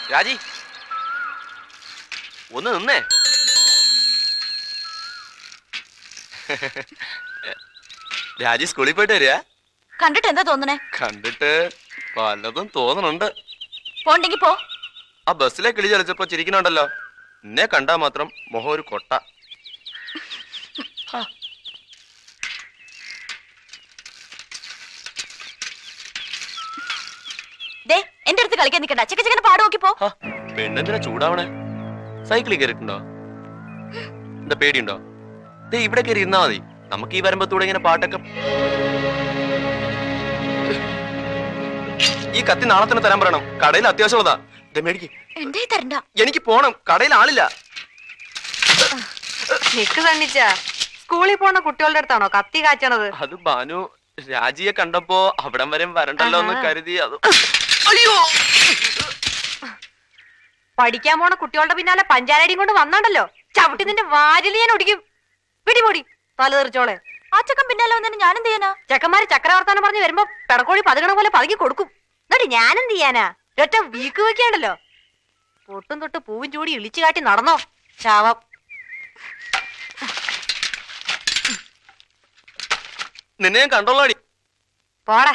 രാജി ഒന്ന് നിന്നേ രാജി സ്കൂളിൽ പോയിട്ട് വരിക കണ്ടിട്ട് എന്താ തോന്നണേ കണ്ടിട്ട് പലതും തോന്നണുണ്ട് പോണ്ടെങ്കി പോ ആ ബസ്സിലെ കിളി ചലിച്ചപ്പോ ചിരിക്കണുണ്ടല്ലോ എന്നെ കണ്ടാ മാത്രം മുഖം ഒരു കൊട്ട ദേ എന്റെ അടുത്ത് കളിക്കാൻ നിക്കണ്ട ചിക്ക ചിക്കനെ പാട് നോക്കി പോ ഹാ, പെണ്ണെന്തിനാ ചൂടാവണേ സൈക്കിളിൽ കയറിയിട്ടുണ്ടോ എന്താ പേടിയുണ്ടോ ദേ ഇവിടെ കയറി ഇരുന്നാ മതി നമുക്ക് ഈ വരുമ്പത്തൂടെ ഇങ്ങനെ പാട്ടൊക്കെ ഈ കത്തി നാളെ തന്നെ തരാൻ പറയണം കടയിൽ അത്യാവശ്യമുള്ളതാ ദേ മേടിക്ക് എന്തേ തരണ്ട എനിക്ക് പോണം കടയിൽ ആളില്ല നിക്ക് തണ്ണിച്ച സ്കൂളിൽ പോണ കുട്ടികളുടെ അടുത്താണോ കത്തി കാച്ചണത് അത് ബാനു രാജിയെ കണ്ടപ്പോ അവിടം വരെ വരണ്ടല്ലോ എന്ന് ആഹാ. കരുതി അത് അയ്യോ പഠിക്കാൻ പോണ കുട്ടികളുടെ പിന്നാലെ പഞ്ചാരടിയും കൊണ്ട് വന്നാണ്ടല്ലോ ചവിട്ടി നിന്റെ വാരില് ഞാൻ ഒടിക്കും പിടിപൊടി തല തെറിച്ചോളെ ആ ചക്കൻ പിന്നാലെ വന്നിട്ട് ഞാൻ എന്ത് ചെയ്യാനാ ചെക്കന്മാര് ചക്രവർത്താനം പറഞ്ഞ് വരുമ്പോ പെടക്കോഴി പതുകണ പോലെ പതുക്കി കൊടുക്കും എന്നിട്ട് ഞാനെന്ത് ചെയ്യാനാ ഒറ്റ വീക്ക് വെക്കാണ്ടല്ലോ പൊട്ടും തൊട്ട് പൂവും ചൂടി ഇളിച്ചു കാട്ടി നടന്നോ ശാവം നിന്നെ ഞാൻ കണ്ടോളാടി പോടാ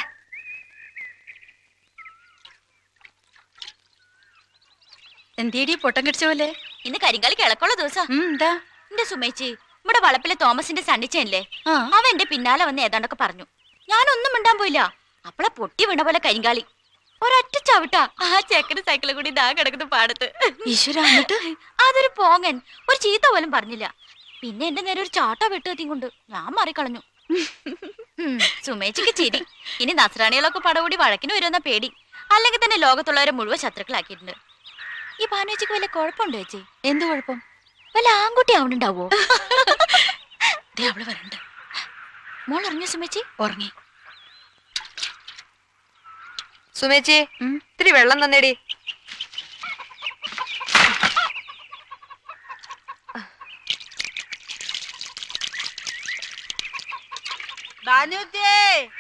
എന്തേടി പൊട്ടം കടിച്ച പോലെ ഇന്ന് കരിങ്കാലി കിളക്കുള്ള ദിവസം എന്താ എന്റെ സുമേച്ചി ഇവിടെ വളപ്പിലെ തോമസിന്റെ സണ്ണിച്ചല്ലേ അവൻ എന്റെ പിന്നാലെ വന്ന് ഏതാണ്ടൊക്കെ പറഞ്ഞു ഞാനൊന്നും മിണ്ടാൻ പോയില്ല അപ്പളെ പൊട്ടി വീണ പോലെ കരിങ്കാളി ഒരൊറ്റ ചവിട്ടാ ആ ചെക്കന് സൈക്കിളിൽ കൂടി ദാ കിടക്കുന്ന പാടത്ത് ഈശ്വര അതൊരു പോങ്ങൻ ഒരു ചീത്ത പോലും പറഞ്ഞില്ല പിന്നെ എന്റെ നേരെ ഒരു ചാട്ട വെട്ടുകത്തിയും കൊണ്ട് ഞാൻ മാറിക്കളഞ്ഞു ഉം, സുമേച്ചിക്ക് ചിരി ഇനി നസ്രാണികളൊക്കെ പടകൂടി വഴക്കിന് വരുമെന്ന പേടി അല്ലെങ്കിൽ തന്നെ ലോകത്തുള്ളവരെ മുഴുവൻ ശത്രുക്കളാക്കിയിട്ടുണ്ട് ഈ ഭാനുവച്ചിക്ക് വല്ല കുഴപ്പമുണ്ടോ ചേച്ചി എന്ത് കുഴപ്പം വല്ല ആൺകുട്ടി ആവണുണ്ടാവോ അവള് വരണ്ട മോൾ ഇറങ്ങിയ സുമേച്ചി ഉറങ്ങി സുമേച്ചി ഉം. ഇത്തിരി വെള്ളം തന്നേടി ബാനുജേ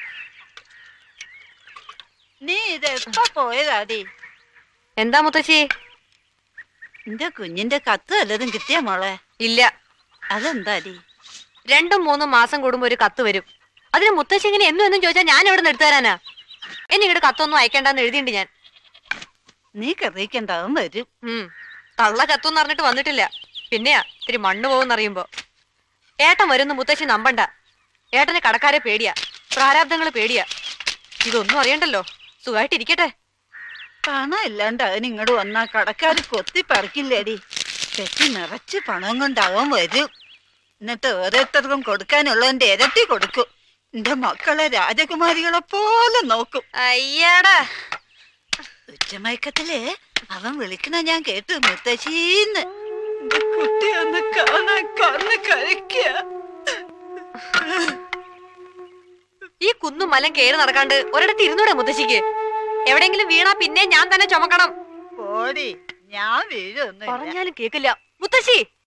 നീ ഇത് എപ്പ പോയതാടി എന്താ മുത്തശ്ശി നിന്റെ കുഞ്ഞിന്റെ കത്ത് വല്ലതും കിട്ടിയ മോളെ ഇല്ല അതെന്താടി രണ്ടും മൂന്നും മാസം കൂടുമ്പോ ഒരു കത്ത് വരും അതിന് മുത്തശ്ശി ഇങ്ങനെ എന്നും എന്നും ചോദിച്ചാൽ ഞാൻ എവിടെ നിന്ന് എടുത്തു തരാനാ എന്നെ ഇങ്ങോട്ട് കത്തൊന്നും അയക്കണ്ടെന്ന് എഴുതിയിട്ടുണ്ട് ഞാൻ നീ കറിയിക്കണ്ടാവും വരും ഉം തള്ള കത്തൊന്നും അറിഞ്ഞിട്ട് വന്നിട്ടില്ല പിന്നെയാ ഇത്തിരി മണ്ണ് പോകുന്നറിയുമ്പോ ഏട്ടൻ വരുന്ന മുത്തശ്ശി നമ്പണ്ട ഏട്ടന് കടക്കാരെ പേടിയാ പ്രാരാബ്ദങ്ങള് പേടിയാ ഇതൊന്നും അറിയണ്ടല്ലോ സുഖമായിട്ടിരിക്കട്ടെ പണം ഇല്ലാണ്ട് അവൻ ഇങ്ങോട്ട് വന്നാ കടക്കാര് കൊത്തി പറിക്കില്ലേടി തെറ്റി നിറച്ച് പണം കൊണ്ടാവും വരും എന്നിട്ട് ഓരോരുത്തർക്കും കൊടുക്കാനുള്ളതിന്റെ ഇരട്ടി കൊടുക്കും എന്റെ മക്കളെ രാജകുമാരികളെ പോലെ നോക്കും അയ്യാടാ ഉച്ചമയക്കത്തില് അവൻ വിളിക്കണ ഞാൻ കേട്ടു മുത്തശ്ശീന്ന് എന്റെ കുട്ടി ഒന്ന് കാണാൻ കണ്ണ് കഴിക്കുക ഈ കുന്നും മലം കേറി നടക്കാണ്ട് ഒരിടത്ത് ഇരുന്നൂടെ മുത്തശ്ശിക്ക് എവിടെയെങ്കിലും വീണാ പിന്നെ ഞാൻ തന്നെ ചുമക്കണം പോടി ഞാൻ വീഴൊന്നുമില്ല പറഞ്ഞാലും കേക്കില്ല മുത്തശ്ശി